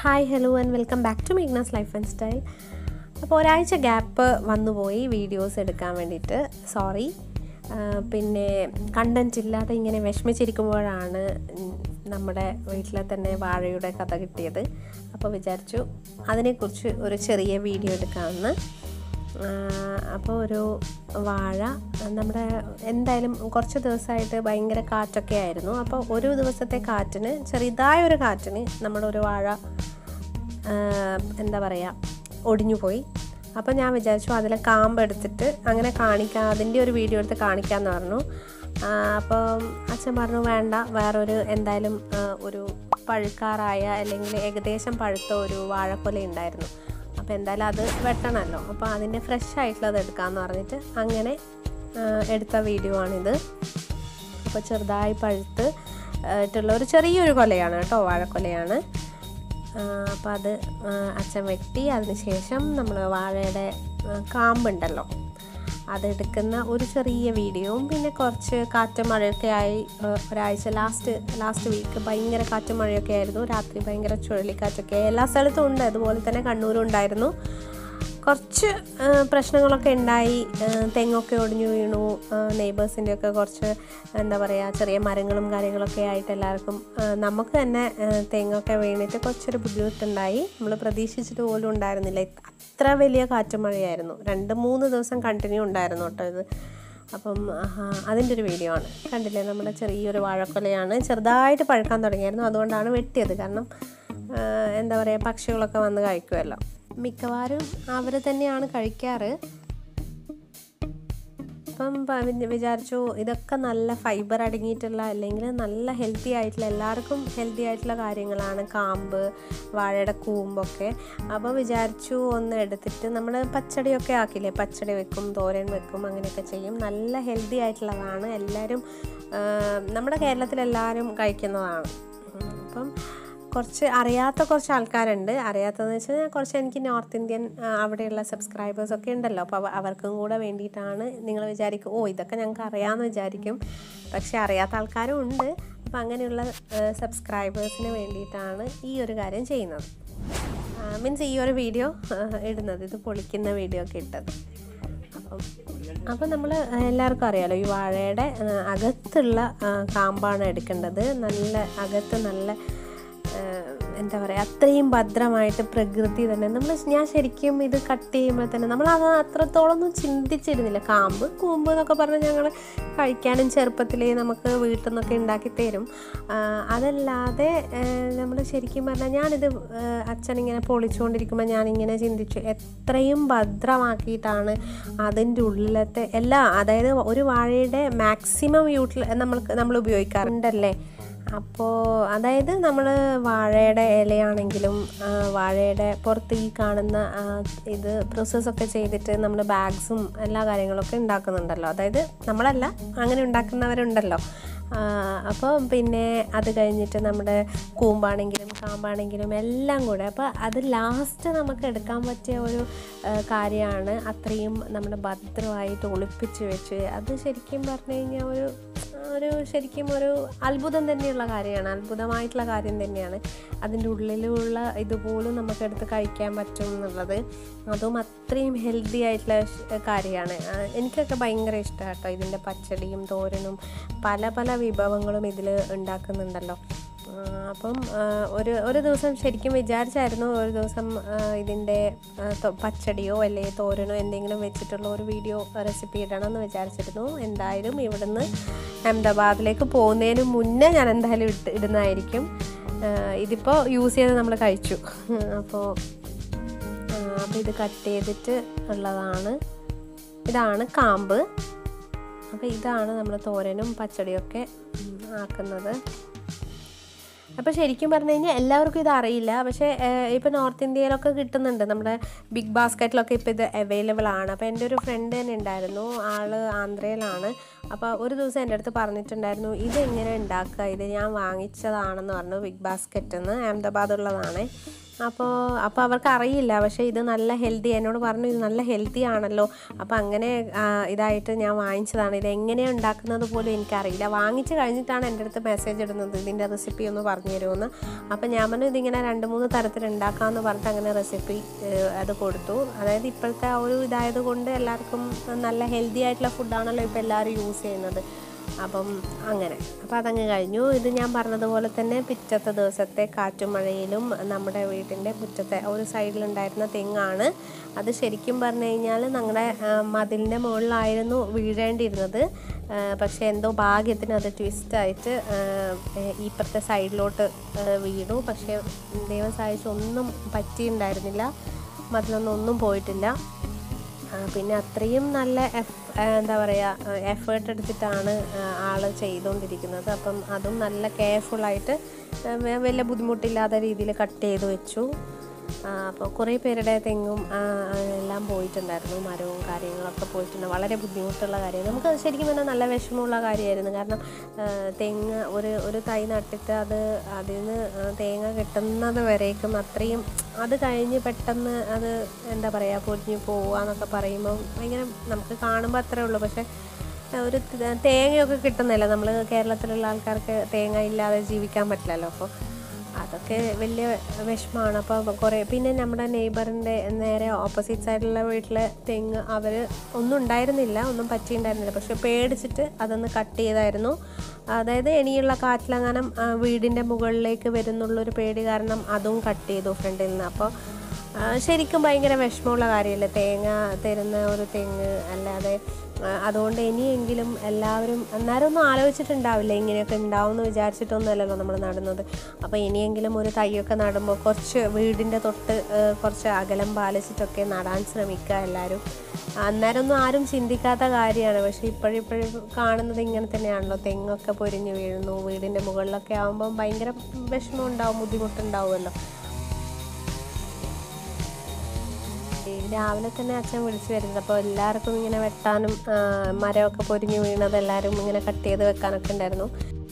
Hi hello and welcome back to Meghna's life and style അപ്പോൾ ഒരാഴ്ച gap വന്നുപോയി videos എടുക്കാൻ വേണ്ടിയിട്ട് സോറി പിന്നെ കണ്ടൻറ്റ് ഇല്ലാതെ ഇങ്ങനെ വിഷമിച്ചിരിക്കുമ്പോഴാണ് ഉം, നമ്മുടെ വീട്ടിലെ തന്നെ വാഴയുടെ കഥ കിട്ടിയത് അപ്പോൾ വിചാരിച്ചു അതിനെക്കുറിച്ച് ഒരു ചെറിയ വീഡിയോ എടുക്കാമെന്ന് അപ്പോൾ ഒരു വാഴ നമ്മുടെ എന്തായാലും കുറച്ച് ദിവസമായിട്ട് ഭയങ്കര കാറ്റൊക്കെ ആയിരുന്നു അപ്പോൾ ഒരു ദിവസത്തെ കാറ്റിന് ചെറിയതായ ഒരു കാറ്റിന് നമ്മുടെ ഒരു വാഴ ആ, എന്താ പറയുക ഒടിഞ്ഞു പോയി അപ്പോൾ ഞാൻ വിചാരിച്ചു അതിലെ കാമ്പ് എടുത്തിട്ട് അങ്ങനെ കാണിക്കാം അതിൻ്റെ ഒരു വീഡിയോ എടുത്ത് കാണിക്കാമെന്ന് പറഞ്ഞു ആ, അപ്പം അച്ഛൻ പറഞ്ഞു വേണ്ട വേറൊരു എന്തായാലും ആ, ഒരു പഴുക്കാറായ അല്ലെങ്കിൽ ഏകദേശം പഴുത്ത ഒരു വാഴക്കൊല ഉണ്ടായിരുന്നു അപ്പോൾ എന്തായാലും അത് വെട്ടണമല്ലോ അപ്പോൾ അതിൻ്റെ ഫ്രഷ് ആയിട്ടുള്ളത് എടുക്കാമെന്ന് പറഞ്ഞിട്ട് അങ്ങനെ ആ, എടുത്ത വീഡിയോ ആണിത് അപ്പോൾ ചെറുതായി പഴുത്ത് ആയിട്ടുള്ള ഒരു ചെറിയൊരു കൊലയാണ് കേട്ടോ വാഴക്കൊലയാണ് അപ്പോൾ അത് ആ, അച്ഛൻ വെട്ടി അതിന് ശേഷം നമ്മൾ വാഴയുടെ ആ, കാമ്പുണ്ടല്ലോ അതെടുക്കുന്ന ഒരു ചെറിയ വീഡിയോയും പിന്നെ കുറച്ച് കാറ്റും മഴയൊക്കെ ആയി ആ, ഒരാഴ്ച ലാസ്റ്റ് ലാസ്റ്റ് വീക്ക് ഭയങ്കര കാറ്റും മഴയൊക്കെ ആയിരുന്നു രാത്രി ഭയങ്കര ചുഴലിക്കാറ്റൊക്കെ ആയി. എല്ലാ സ്ഥലത്തും ഉണ്ട് അതുപോലെ തന്നെ കണ്ണൂരും ഉണ്ടായിരുന്നു കുറച്ച് ആ, പ്രശ്നങ്ങളൊക്കെ ഉണ്ടായി ആ, തെങ്ങൊക്കെ ഒടിഞ്ഞു വീണു നെയ്ബേഴ്സിൻ്റെ ഒക്കെ കുറച്ച് എന്താ പറയുക ചെറിയ മരങ്ങളും കാര്യങ്ങളൊക്കെ ആയിട്ട് എല്ലാവർക്കും ആ, നമുക്ക് തന്നെ ആ, തെങ്ങൊക്കെ വീണിട്ട് കുറച്ചൊരു ബുദ്ധിമുട്ടുണ്ടായി നമ്മൾ പ്രതീക്ഷിച്ചിട്ട് പോലും ഉണ്ടായിരുന്നില്ല അത്ര വലിയ കാറ്റും മഴയായിരുന്നു രണ്ട് മൂന്ന് ദിവസം കണ്ടിന്യൂ ഉണ്ടായിരുന്നു കേട്ടോ ഇത് അപ്പം ആഹാ, അതിൻ്റെ ഒരു വീഡിയോ ആണ് കണ്ടില്ലേ നമ്മുടെ ചെറിയൊരു വാഴക്കൊലയാണ് ചെറുതായിട്ട് പഴുക്കാൻ തുടങ്ങിയായിരുന്നു അതുകൊണ്ടാണ് വെട്ടിയത് കാരണം ആ, എന്താ പറയുക പക്ഷികളൊക്കെ വന്ന് കഴിക്കുമല്ലോ മിക്കവാറും അവർ തന്നെയാണ് കഴിക്കാറ് അപ്പം പ- വി- വിചാരിച്ചു ഇതൊക്കെ നല്ല ഫൈബർ അടങ്ങിയിട്ടുള്ള അല്ലെങ്കിൽ നല്ല ഹെൽത്തി ആയിട്ടുള്ള എല്ലാവർക്കും ഹെൽത്തി ആയിട്ടുള്ള കാര്യങ്ങളാണ് കാമ്പ് വാഴയുടെ കൂമ്പൊക്കെ അപ്പോൾ വിചാരിച്ചു ഒന്ന് എടുത്തിട്ട് നമ്മൾ പച്ചടിയൊക്കെ ആക്കില്ലേ പച്ചടി വെക്കും തോരൻ വെക്കും അങ്ങനെയൊക്കെ ചെയ്യും നല്ല ഹെൽത്തി ആയിട്ടുള്ളതാണ് എല്ലാവരും ആ, നമ്മുടെ കേരളത്തിൽ എല്ലാവരും കഴിക്കുന്നതാണ് ഉം, അപ്പം കുറച്ച് അറിയാത്ത കുറച്ച് ആൾക്കാരുണ്ട് അറിയാത്തതെന്ന് വെച്ച് കഴിഞ്ഞാൽ കുറച്ച് എനിക്ക് നോർത്ത് ഇന്ത്യൻ ആ, അവിടെയുള്ള സബ്സ്ക്രൈബേഴ്സ് ഒക്കെ ഉണ്ടല്ലോ അപ്പോൾ അവ- അവർക്കും കൂടെ വേണ്ടിയിട്ടാണ് നിങ്ങൾ വിചാരിക്കും ഓ ഇതൊക്കെ ഞങ്ങൾക്ക് അറിയാമെന്ന് വിചാരിക്കും പക്ഷേ അറിയാത്ത ആൾക്കാരും ഉണ്ട് അപ്പോൾ അങ്ങനെയുള്ള സബ്സ്ക്രൈബേഴ്സിന് വേണ്ടിയിട്ടാണ് ഈ ഒരു കാര്യം ചെയ്യുന്നത് മീൻസ് ഈ ഒരു വീഡിയോ ഇടുന്നത് ഇത് പൊളിക്കുന്ന വീഡിയോ ഒക്കെ ഇട്ടത് അപ്പം അപ്പം നമ്മൾ എല്ലാവർക്കും അറിയാലോ ഈ വാഴയുടെ ആ, അകത്തുള്ള ആ, കാമ്പാണ് എടുക്കേണ്ടത് നല്ല അകത്ത് നല്ല ആ, എന്താ പറയുക അത്രയും ഭദ്രമായിട്ട് പ്രകൃതി തന്നെ നമ്മൾ ഞാൻ ശരിക്കും ഇത് കട്ട് ചെയ്യുമ്പോൾ തന്നെ നമ്മൾ അത് അത്രത്തോളം ഒന്നും ചിന്തിച്ചിരുന്നില്ല കാമ്പ് കൂമ്പ് എന്നൊക്കെ പറഞ്ഞ് ഞങ്ങൾ കഴിക്കാനും ചെറുപ്പത്തിലേ നമുക്ക് വീട്ടിൽ നിന്നൊക്കെ ഉണ്ടാക്കി തരും ആ, അതല്ലാതെ നമ്മൾ ശരിക്കും പറഞ്ഞാൽ ഞാനിത് ആ, അച്ഛനിങ്ങനെ പൊളിച്ചുകൊണ്ടിരിക്കുമ്പോൾ ഞാനിങ്ങനെ ചിന്തിച്ചു എത്രയും ഭദ്രമാക്കിയിട്ടാണ് അതിൻ്റെ ഉള്ളിലത്തെ എല്ലാ അതായത് ഒരു വാഴയുടെ മാക്സിമം യൂട്ടിൽ നമ്മൾക്ക് നമ്മൾ ഉപയോഗിക്കാറുണ്ടല്ലേ അപ്പോൾ അതായത് നമ്മൾ വാഴയുടെ ഇലയാണെങ്കിലും ആ, വാഴയുടെ പുറത്ത് ഈ കാണുന്ന ആ, ഇത് പ്രോസസ്സൊക്കെ ചെയ്തിട്ട് നമ്മൾ ബാഗ്സും എല്ലാ കാര്യങ്ങളൊക്കെ ഉണ്ടാക്കുന്നുണ്ടല്ലോ അതായത് നമ്മളല്ല അങ്ങനെ ഉണ്ടാക്കുന്നവരുണ്ടല്ലോ ആ, അപ്പോൾ പിന്നെ അത് കഴിഞ്ഞിട്ട് നമ്മുടെ കൂമ്പാണെങ്കിലും കാമ്പാണെങ്കിലും എല്ലാം കൂടെ അപ്പോൾ അത് ലാസ്റ്റ് നമുക്ക് എടുക്കാൻ പറ്റിയ ഒരു കാര്യമാണ് അത്രയും നമ്മുടെ ഭദ്രമായിട്ട് ഒളിപ്പിച്ച് വെച്ച് അത് ശരിക്കും പറഞ്ഞു കഴിഞ്ഞാൽ ഒരു ഒരു ശരിക്കും ഒരു അത്ഭുതം തന്നെയുള്ള കാര്യമാണ് അത്ഭുതമായിട്ടുള്ള കാര്യം തന്നെയാണ് അതിൻ്റെ ഉള്ളിലുള്ള ഇതുപോലും നമുക്കെടുത്ത് കഴിക്കാൻ പറ്റും എന്നുള്ളത് അതും അത്രയും ഹെൽത്തി ആയിട്ടുള്ള ഷ്- കാര്യമാണ് ആ, എനിക്കൊക്കെ ഭയങ്കര ഇഷ്ടമാണ് കേട്ടോ ഇതിൻ്റെ പച്ചടിയും തോരനും പല പല വിഭവങ്ങളും ഇതിൽ ഉണ്ടാക്കുന്നുണ്ടല്ലോ ആ, അപ്പം ആ, ഒരു ഒരു ദിവസം ശരിക്കും വിചാരിച്ചായിരുന്നു ഒരു ദിവസം ആ, ഇതിൻ്റെ ആ, തൊ- പച്ചടിയോ അല്ലെങ്കിൽ തോരനോ എന്തെങ്കിലും വെച്ചിട്ടുള്ള ഒരു വീഡിയോ റെസിപ്പി ഇടണം എന്ന് വിചാരിച്ചിരുന്നു എന്തായാലും ഇവിടുന്ന് അഹമ്മദാബാദിലേക്ക് പോകുന്നതിന് മുന്നേ ഞാൻ എന്തായാലും ഇട്ട് ഇടുന്നതായിരിക്കും ആ, ഇതിപ്പോൾ യൂസ് ചെയ്ത് നമ്മൾ കഴിച്ചു അപ്പോൾ അപ്പോൾ ഇത് കട്ട് ചെയ്തിട്ട് ഉള്ളതാണ് ഇതാണ് കാമ്പ് അപ്പോൾ ഇതാണ് നമ്മൾ തോരനും പച്ചടിയൊക്കെ ഉം, ആക്കുന്നത് അപ്പോൾ ശരിക്കും പറഞ്ഞു കഴിഞ്ഞാൽ എല്ലാവർക്കും ഇത് അറിയില്ല പക്ഷേ ഇപ്പോൾ നോർത്ത് ഇന്ത്യയിലൊക്കെ കിട്ടുന്നുണ്ട് നമ്മുടെ ബിഗ് ബാസ്ക്കറ്റിലൊക്കെ ഇപ്പോൾ ഇത് അവൈലബിൾ ആണ് അപ്പോൾ എൻ്റെ ഒരു ഫ്രണ്ട് തന്നെ ഉണ്ടായിരുന്നു ആൾ ആന്ധ്രയിലാണ് അപ്പോൾ ഒരു ദിവസം എൻ്റെ അടുത്ത് പറഞ്ഞിട്ടുണ്ടായിരുന്നു ഇത് എങ്ങനെ ഉണ്ടാക്കുക ഇത് ഞാൻ വാങ്ങിച്ചതാണെന്ന് പറഞ്ഞു ബിഗ് ബാസ്ക്കറ്റ് എന്ന് അഹമ്മദാബാദ് ഉള്ളതാണ് അപ്പോൾ അപ്പോൾ അവർക്ക് അറിയില്ല പക്ഷേ ഇത് നല്ല ഹെൽത്തി എന്നോട് പറഞ്ഞു ഇത് നല്ല ഹെൽത്തി ആണല്ലോ അപ്പോൾ അങ്ങനെ ആ, ഇതായിട്ട് ഞാൻ വാങ്ങിച്ചതാണ് ഇത് എങ്ങനെയാണ് ഉണ്ടാക്കുന്നത് പോലും എനിക്കറിയില്ല വാങ്ങിച്ച് കഴിഞ്ഞിട്ടാണ് എൻ്റെ അടുത്ത് മെസ്സേജ് ഇടുന്നത് ഇതിൻ്റെ റെസിപ്പി ഒന്ന് പറഞ്ഞു തരുമെന്ന് അപ്പോൾ ഞാൻ പറഞ്ഞു ഇതിങ്ങനെ രണ്ട് മൂന്ന് തരത്തിൽ ഉണ്ടാക്കാമെന്ന് പറഞ്ഞിട്ട് അങ്ങനെ റെസിപ്പി അത് കൊടുത്തു അതായത് ഇപ്പോഴത്തെ ആ ഒരു ഇതായത് കൊണ്ട് എല്ലാവർക്കും നല്ല ഹെൽത്തി ആയിട്ടുള്ള ഫുഡാണല്ലോ ഇപ്പോൾ എല്ലാവരും യൂസ് ചെയ്യുന്നത് അപ്പം അങ്ങനെ അപ്പം അതങ്ങ് കഴിഞ്ഞു ഇത് ഞാൻ പറഞ്ഞതുപോലെ തന്നെ പിറ്റത്തെ ദിവസത്തെ കാറ്റും മഴയിലും നമ്മുടെ വീട്ടിൻ്റെ മുറ്റത്തെ ഒരു സൈഡിലുണ്ടായിരുന്ന തെങ്ങാണ് അത് ശരിക്കും പറഞ്ഞു കഴിഞ്ഞാൽ ഞങ്ങളുടെ മതിലിൻ്റെ മുകളിലായിരുന്നു വീഴേണ്ടിയിരുന്നത് ആ, പക്ഷേ എന്തോ ഭാഗ്യത്തിന് അത് ട്വിസ്റ്റായിട്ട് ഇപ്പുറത്തെ സൈഡിലോട്ട് ആ, വീണു പക്ഷേ ദൈവം സഹായിച്ച് ഒന്നും പറ്റിയിട്ടുണ്ടായിരുന്നില്ല മതിലൊന്നും ഒന്നും പോയിട്ടില്ല ആ, പിന്നെ അത്രയും നല്ല എഫ് ആ, എന്താ പറയുക എഫേർട്ട് എടുത്തിട്ടാണ് ആൾ ചെയ്തുകൊണ്ടിരിക്കുന്നത് അപ്പം അതും നല്ല കെയർഫുള്ളായിട്ട് വലിയ ബുദ്ധിമുട്ടില്ലാത്ത രീതിയിൽ കട്ട് ചെയ്ത് വെച്ചു ആ, അപ്പോൾ കുറേ പേരുടെ തെങ്ങും ആ, എല്ലാം പോയിട്ടുണ്ടായിരുന്നു മരവും കാര്യങ്ങളൊക്കെ പോയിട്ടുണ്ട് വളരെ ബുദ്ധിമുട്ടുള്ള കാര്യം നമുക്ക് ശരിക്കും പറഞ്ഞാൽ നല്ല വിഷമമുള്ള കാര്യമായിരുന്നു കാരണം ആ, തെങ്ങ് ഒരു ഒരു തൈ നട്ടിട്ട് അത് അതിൽ നിന്ന് ആ, തേങ്ങ കിട്ടുന്നത് വരേക്കും അത്രയും അത് കഴിഞ്ഞ് പെട്ടെന്ന് അത് എന്താ പറയുക പൊരിഞ്ഞു പോവുക എന്നൊക്കെ പറയുമ്പോൾ ഭയങ്കര നമുക്ക് കാണുമ്പോൾ അത്രേ ഉള്ളൂ പക്ഷേ ഒരു ത- തേങ്ങയൊക്കെ കിട്ടുന്നില്ല നമ്മൾ കേരളത്തിലുള്ള ആൾക്കാർക്ക് തേങ്ങ ഇല്ലാതെ ജീവിക്കാൻ പറ്റില്ലല്ലോ അപ്പോൾ അതൊക്കെ വലിയ വിഷമമാണ് അപ്പോൾ കുറേ പിന്നെ നമ്മുടെ നെയ്ബറിൻ്റെ നേരെ ഓപ്പോസിറ്റ് സൈഡിലുള്ള വീട്ടിലെ തെങ്ങ് അവർ ഒന്നും ഉണ്ടായിരുന്നില്ല ഒന്നും പറ്റിയിട്ടുണ്ടായിരുന്നില്ല പക്ഷെ പേടിച്ചിട്ട് അതൊന്ന് കട്ട് ചെയ്തായിരുന്നു അതായത് ഇനിയുള്ള കാറ്റിലങ്ങാനം ആ, വീടിൻ്റെ മുകളിലേക്ക് വരുന്നുള്ളൊരു പേടി കാരണം അതും കട്ട് ചെയ്തു ഫ്രണ്ടിൽ നിന്ന് അപ്പോൾ ആ, ശരിക്കും ഭയങ്കര വിഷമമുള്ള കാര്യമല്ലേ തേങ്ങ തരുന്ന ഒരു തെങ്ങ് അല്ലാതെ ആ, അതുകൊണ്ട് ഇനിയെങ്കിലും എല്ലാവരും അന്നേരം ഒന്നും ആലോചിച്ചിട്ടുണ്ടാവില്ല ഇങ്ങനെയൊക്കെ ഉണ്ടാവും എന്ന് വിചാരിച്ചിട്ടൊന്നുമല്ലല്ലോ നമ്മൾ നടുന്നത് അപ്പോൾ ഇനിയെങ്കിലും ഒരു തൈയൊക്കെ നടുമ്പോൾ കുറച്ച് വീടിൻ്റെ തൊട്ട് ആ, കുറച്ച് അകലം പാലിച്ചിട്ടൊക്കെ നടാൻ ശ്രമിക്കുക എല്ലാവരും അന്നേരം ഒന്നും ആരും ചിന്തിക്കാത്ത കാര്യമാണ് പക്ഷേ ഇപ്പോഴിപ്പോഴും കാണുന്നത് ഇങ്ങനെ തന്നെയാണല്ലോ തെങ്ങൊക്കെ പൊരിഞ്ഞ് വീഴുന്നു വീടിൻ്റെ മുകളിലൊക്കെ ആകുമ്പം ഭയങ്കര വിഷമം ഉണ്ടാവും ബുദ്ധിമുട്ടുണ്ടാവുമല്ലോ ഈ രാവിലെ തന്നെ അച്ഛൻ വിളിച്ചു വരുന്നത് അപ്പോൾ എല്ലാവർക്കും ഇങ്ങനെ വെട്ടാനും ആ, മരമൊക്കെ പൊരിഞ്ഞ് വീണത് എല്ലാവരും ഇങ്ങനെ കട്ട് ചെയ്ത് വെക്കാനൊക്കെ ഉണ്ടായിരുന്നു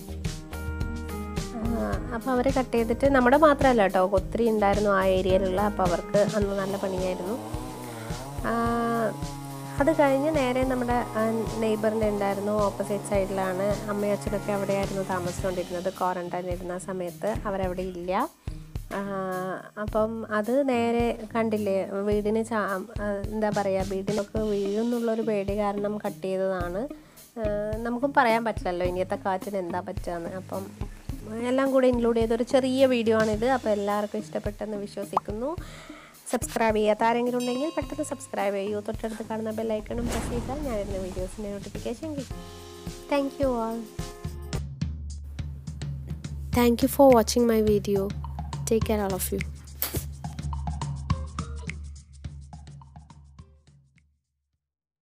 അപ്പോൾ അവർ കട്ട് ചെയ്തിട്ട് നമ്മുടെ മാത്രമല്ല കേട്ടോ ഒത്തിരി ഉണ്ടായിരുന്നു ആ ഏരിയയിലുള്ള അപ്പോൾ അവർക്ക് അന്ന് നല്ല പണിയായിരുന്നു ആ, അത് കഴിഞ്ഞ് നേരെ നമ്മുടെ നെയ്ബറിൻ്റെ ഉണ്ടായിരുന്നു ഓപ്പോസിറ്റ് സൈഡിലാണ് അമ്മയും അച്ഛനൊക്കെ അവിടെയായിരുന്നു താമസിച്ചുകൊണ്ടിരുന്നത് ക്വാറന്റൈൻ ഇരുന്ന സമയത്ത് അവരവിടെ ഇല്ല ആ, അപ്പം അത് നേരെ കണ്ടില്ലേ വീടിന് ചാ ആ, എന്താ പറയുക വീടിനൊക്കെ വീഴുന്നുള്ളൊരു പേടി കാരണം കട്ട് ചെയ്തതാണ് ആ, നമുക്കും പറയാൻ പറ്റില്ലല്ലോ ഇനിയത്തെ കാറ്റിന് എന്താ പറ്റുകയെന്ന് അപ്പം എല്ലാം കൂടി ഇൻക്ലൂഡ് ചെയ്തൊരു ചെറിയ വീഡിയോ ആണിത് അപ്പോൾ എല്ലാവർക്കും ഇഷ്ടപ്പെട്ടെന്ന് വിശ്വസിക്കുന്നു സബ്സ്ക്രൈബ് ചെയ്യാത്ത ആരെങ്കിലും ഉണ്ടെങ്കിൽ പെട്ടെന്ന് സബ്സ്ക്രൈബ് ചെയ്യൂ തൊട്ടടുത്ത് കാണുന്ന ബെല്ലൈക്കണും പ്രസ് ചെയ്താൽ ഞാൻ വരുന്ന വീഡിയോസിൻ്റെ നോട്ടിഫിക്കേഷൻ കിട്ടും thank you all thank you for watching my video take care all of U